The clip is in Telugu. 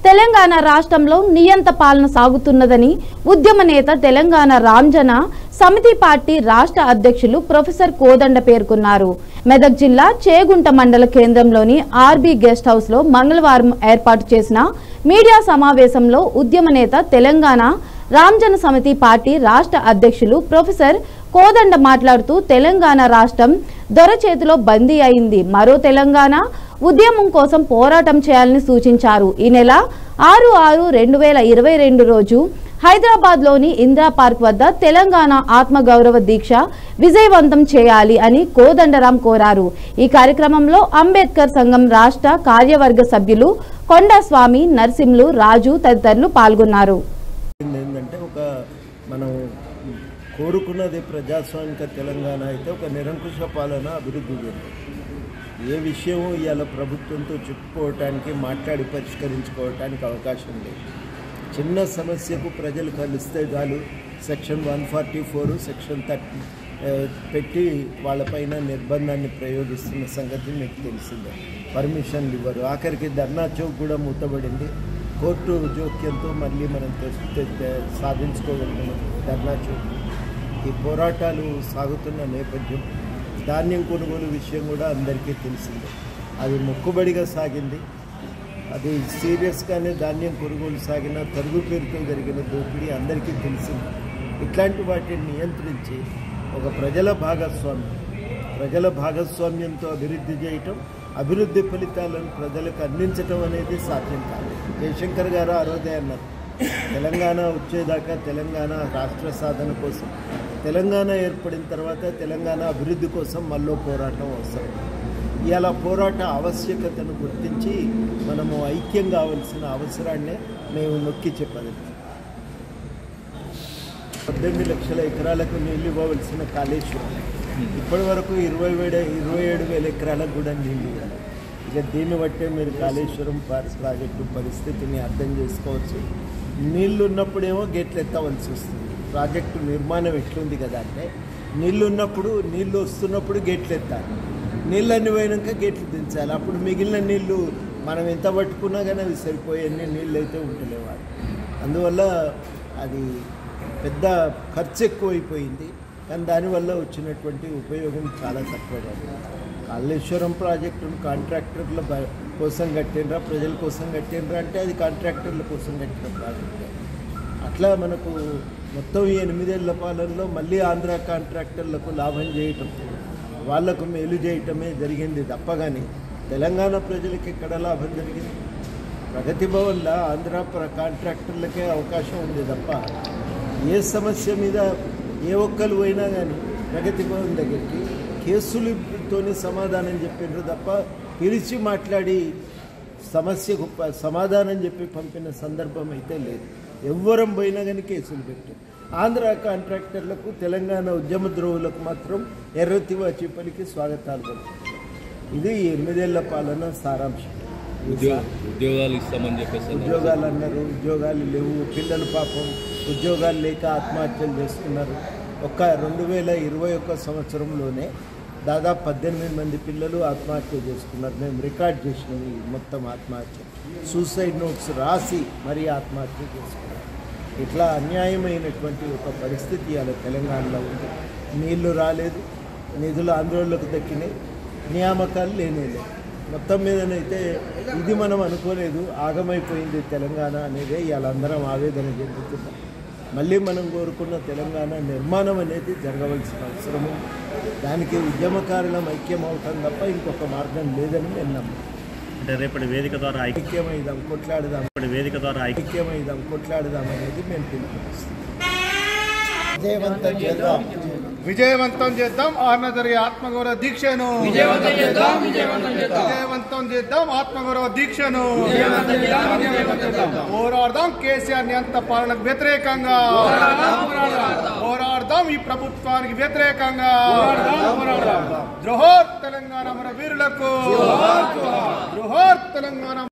తెలంగాణ రాష్ట్రంలో నియంత పాలన సాగుతున్నదని ఉద్యమ నేత తెలంగాణ రాంజన సమితి పార్టీ రాష్ట్ర అధ్యక్షులు ప్రొఫెసర్ కోదండ పేర్కొన్నారు మెదక్ జిల్లా చేగుంట మండల కేంద్రంలోని ఆర్బీ గెస్ట్ హౌస్ లో మంగళవారం ఏర్పాటు చేసిన మీడియా సమావేశంలో ఉద్యమ నేత తెలంగాణ రాంజన సమితి పార్టీ రాష్ట్ర అధ్యక్షులు ప్రొఫెసర్ కోదండ మాట్లాడుతూ తెలంగాణ రాష్ట్రం దొర చేతిలో బందీ అయింది మరో తెలంగాణ ఉద్యమం కోసం పోరాటం చేయాలని సూచించారు ఈ నెల ఆరు ఆరు రెండు వేల ఇరవై రెండు రోజు హైదరాబాద్ లోని ఇందిరా పార్క్ వద్ద తెలంగాణ ఆత్మగౌరవ దీక్ష విజయవంతం చేయాలి అని కోదండరాం కోరారు ఈ కార్యక్రమంలో అంబేద్కర్ సంఘం రాష్ట్ర కార్యవర్గ సభ్యులు కొండస్వామి నర్సింలు రాజు తదితరులు పాల్గొన్నారు ఏంటంటే ఒక మనం కోరుకున్నది ప్రజాస్వామిక తెలంగాణ అయితే ఒక నిరంకుశ పాలన అభివృద్ధి చెంది ఏ విషయం ఇవాళ ప్రభుత్వంతో చెప్పుకోవటానికి మాట్లాడి పరిష్కరించుకోవటానికి అవకాశం లేదు చిన్న సమస్యకు ప్రజలు కలిస్తే చాలు section one forty four section thirty పెట్టి వాళ్ళపైన నిర్బంధాన్ని ప్రయోగిస్తున్న సంగతి మీకు తెలిసిందే పర్మిషన్లు ఇవ్వరు ఆఖరికి ధర్నా చౌక్ కూడా మూతబడింది కోర్టు జోక్యంతో మళ్ళీ మనం తె- తె- తె- సాధించుకోగలిగిన ధర్నా చౌక్ ఈ పోరాటాలు సాగుతున్న నేపథ్యం ధాన్యం కొనుగోలు విషయం కూడా అందరికీ తెలిసిందే అది మొక్కుబడిగా సాగింది అది సీరియస్గానే ధాన్యం కొనుగోలు సాగిన తరుగు పేరుతో జరిగిన దోపిడీ అందరికీ తెలిసింది ఇట్లాంటి వాటిని నియంత్రించి ఒక ప్రజల భాగస్వామ్యం ప్రజల భాగస్వామ్యంతో అభివృద్ధి చేయటం అభివృద్ధి ఫలితాలను ప్రజలకు అందించటం అనేది సాధ్యం కాదు జయశంకర్ గారు ఆ రోజే అన్నారు తెలంగాణ వచ్చేదాకా తెలంగాణ రాష్ట్ర సాధన కోసం తెలంగాణ ఏర్పడిన తర్వాత తెలంగాణ అభివృద్ధి కోసం మళ్ళీ పోరాటం అవసరం ఇవాళ పోరాట ఆవశ్యకతను గుర్తించి మనము ఐక్యం కావాల్సిన అవసరాన్నే మేము నొక్కి చెప్పదు పద్దెనిమిది లక్షల ఎకరాలకు నీళ్లు ఇవ్వవలసిన కాళేశ్వరం ఇప్పటి వరకు ఇరవై వేల ఇరవై ఏడు వేల ఎకరాలకు కూడా నీళ్లు ఇవ్వాలి ఇక దీన్ని బట్టే మీరు కాళేశ్వరం పా- ప్రాజెక్టు పరిస్థితిని అర్థం చేసుకోవచ్చు నీళ్లు ఉన్నప్పుడేమో గేట్లు ఎత్తవలసి వస్తుంది ప్రాజెక్టు నిర్మాణం ఎట్లుంది కదా అంటే నీళ్లు ఉన్నప్పుడు నీళ్లు వస్తున్నప్పుడు గేట్లు ఎత్తాలి నీళ్ళన్ని పోయినాక గేట్లు దించాలి అప్పుడు మిగిలిన నీళ్లు మనం ఎంత పట్టుకున్నా కానీ అవి సరిపోయే నీళ్ళు అయితే ఉంటలేవాడు అందువల్ల అది పెద్ద ఖర్చు ఎక్కువైపోయింది కానీ దానివల్ల వచ్చినటువంటి ఉపయోగం చాలా తక్కువగా ఉంది కాళేశ్వరం ప్రాజెక్టును కాంట్రాక్టర్ల బ- కోసం కట్టిండ్రా ప్రజల కోసం కట్టిండ్రా అంటే అది కాంట్రాక్టర్ల కోసం కట్టిన ప్రాజెక్ట్ అట్లా మనకు మొత్తం ఈ ఎనిమిదేళ్ల పాలనలో మళ్ళీ ఆంధ్ర కాంట్రాక్టర్లకు లాభం చేయటం వాళ్లకు మేలు చేయటమే జరిగింది తప్ప కానీ తెలంగాణ ప్రజలకు ఎక్కడ లాభం జరిగింది ప్రగతి భవన్లో ఆంధ్ర ప్ర- కాంట్రాక్టర్లకే అవకాశం ఉంది తప్ప ఏ సమస్య మీద ఏ ఒక్కరు పోయినా కానీ ప్రగతి భవన్ దగ్గరికి కేసులతోని సమాధానం చెప్పిండ్రు తప్ప పిలిచి మాట్లాడి సమస్యకు ప- సమాధానం చెప్పి పంపిన సందర్భం అయితే లేదు ఎవ్వరం పోయినా కానీ కేసులు పెట్టారు ఆంధ్ర కాంట్రాక్టర్లకు తెలంగాణ ఉద్యమ ద్రోవులకు మాత్రం ఎర్రతివా చిప్పలికి స్వాగతాలు పలుకుతారు. ఇది ఈ ఎనిమిదేళ్ల పాలన సారాంశం ఉద్యోగ ఉద్యోగాలు ఇస్తామని చెప్పేసి అన్నారు. ఉద్యోగాలు అన్నారు ఉద్యోగాలు లేవు పిల్లలు పాపం ఉద్యోగాలు లేక ఆత్మహత్యలు చేసుకున్నారు ఒక్క రెండు వేల ఇరవై ఒక్క సంవత్సరంలోనే దాదాపు పద్దెనిమిది మంది పిల్లలు ఆత్మహత్య చేసుకున్నారు మేము రికార్డ్ చేసినాం ఈ మొత్తం ఆత్మహత్య సూసైడ్ నోట్స్ రాసి మరీ ఆత్మహత్య చేసుకున్నారు ఇట్లా అన్యాయమైనటువంటి ఒక పరిస్థితి ఇవాళ తెలంగాణలో ఉంది నీళ్లు రాలేదు నిధులు ఆందోళనకు దక్కినాయి నియామకాలు లేనేలేదు మొత్తం మీదనైతే ఇది మనం అనుకోలేదు ఆగమైపోయింది తెలంగాణ అనేది ఇవాళ అందరం ఆవేదన చెందుతున్నాం మళ్ళీ మనం కోరుకున్న తెలంగాణ నిర్మాణం అనేది జరగవలసిన అవసరం ఉంది దానికి ఉద్యమకారులం ఐక్యం అవుతాం తప్ప ఇంకొక మార్గం లేదని నేను నమ్ముతాను అంటే రేపటి వేదిక ద్వారా ఐక్య ఐక్యమైదాం కొట్లాడదాం రేపటి వేదిక ద్వారా ఐక్య ఐక్యమైదాం కొట్లాడదాం అనేది మేము పిలుపునిస్తాం విజయవంతం చేద్దాం విజయవంతం చేద్దాం ఆరున జరిగే ఆత్మగౌరవ దీక్షను విజయవంతం చేద్దాం విజయవంతం చేద్దాం ఆత్మగౌరవ దీక్షను పోరాడదాం కేసీఆర్ నియంత పాలనకు వ్యతిరేకంగా పోరాడదాం ఈ ప్రభుత్వానికి వ్యతిరేకంగా జోహర్ తెలంగాణ మన వీరులకు జోహర్ తెలంగాణ